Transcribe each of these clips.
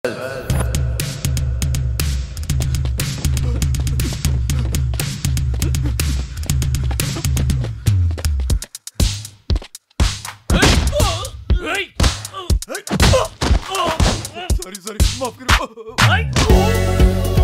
Sorry sorry माफ करो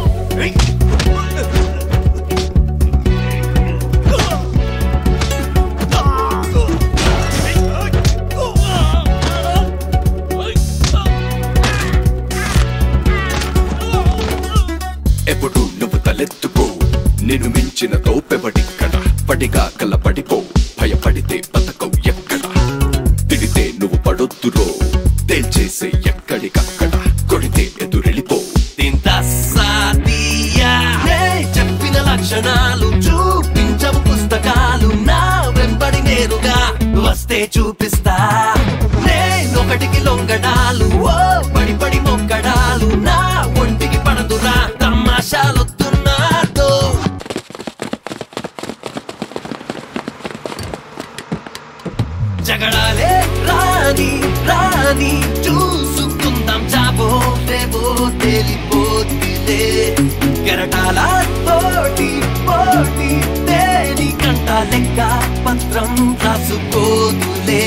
ఎప్పుడు నువ్వు తలెత్తుకో నిన్ను మించిన తోపెవడిక్కడ పడిగా కల పడిపో భయపడితే బతకవు ఎక్కడ తిడితే నువ్వు పడొద్దురో తేల్చేసే ఎక్కడికక్కడ కొడితే ఎదురెళ్ళిపో తింతస్సాదియా. నే చెప్పిన లక్షణాలు చూపించవు పుస్తకాలు నా వెంబడి నేరుగా వస్తే చూపిస్తా నేనొకటికి లొంగడాలు ఓ పడి పడి మొక్కడాలు నా ఒంటికి పడదురా తమాషాలొద్దున్నాదో జగడాలే రాని రాని చూసుకుందాం చాబో రేవో తేలిపోతిలే కెరటాల తోటి పోటి తేలి కంట లెక్క పత్రం రాసుకోదులే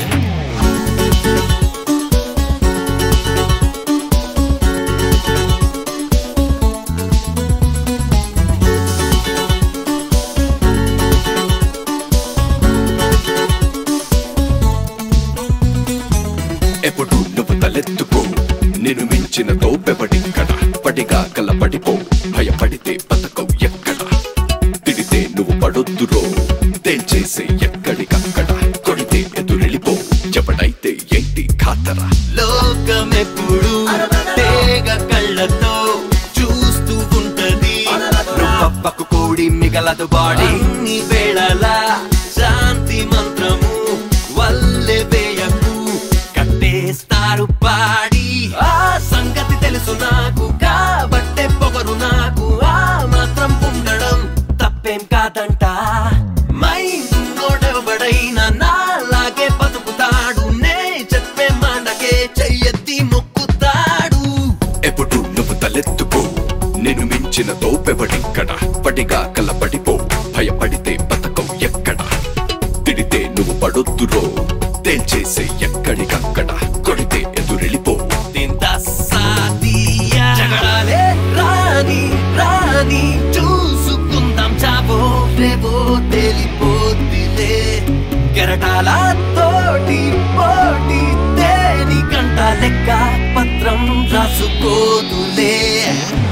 ఎప్పుడు నువ్వు తలెత్తుకో నిన్ను మించిన తోపెవడిక్కడ పడిగా కల పడిపో భయపడితే బతకవు ఎక్కడ తిడితే నువ్వు పడొద్దురో తేల్చేసే ఎక్కడికక్కడ కొడితే ఎదురెళ్ళిపో ఎవడైతే ఏంటి ఖాతరా లోకమెప్పుడు తేగ కళ్ళతో చూస్తూ ఉంటది పప్పకు కూడి మిగలదు బాడీ నీ వేళలా శాంతి మంత్రము వల్లే వేయకు కట్టేస్తారు పాడి ఆ సంగతి తెలుసు నాకు కాబట్టే పొగరు నాకు ఆ మాత్రం ఉండడం తప్పేం కాదంట మై నోడెవడైనా నాలాగే బతుకుతాడు నే చెప్పే మాటకే చెయ్యెత్తి మొక్కుతాడు ఎప్పుడు నువ్వు తలెత్తుకో నిన్ను మించిన తోపెవడిక్కడ పడిగా కల పడిపో భయపడితే బతకవు ఎక్కడ తిడితే నువ్వు పడొద్దురో తేల్చేసే ఎక్కడికక్కడ కొడితే ఎదురెళ్ళిపో తింతస్సాదియా. జగడాలే రాని రాని చూసుకుందాం చావో రేవో తేలిపోతిలే కెరటాల తోటి పోటి తేని కంట లెక్క పత్రం రాసుకోదులే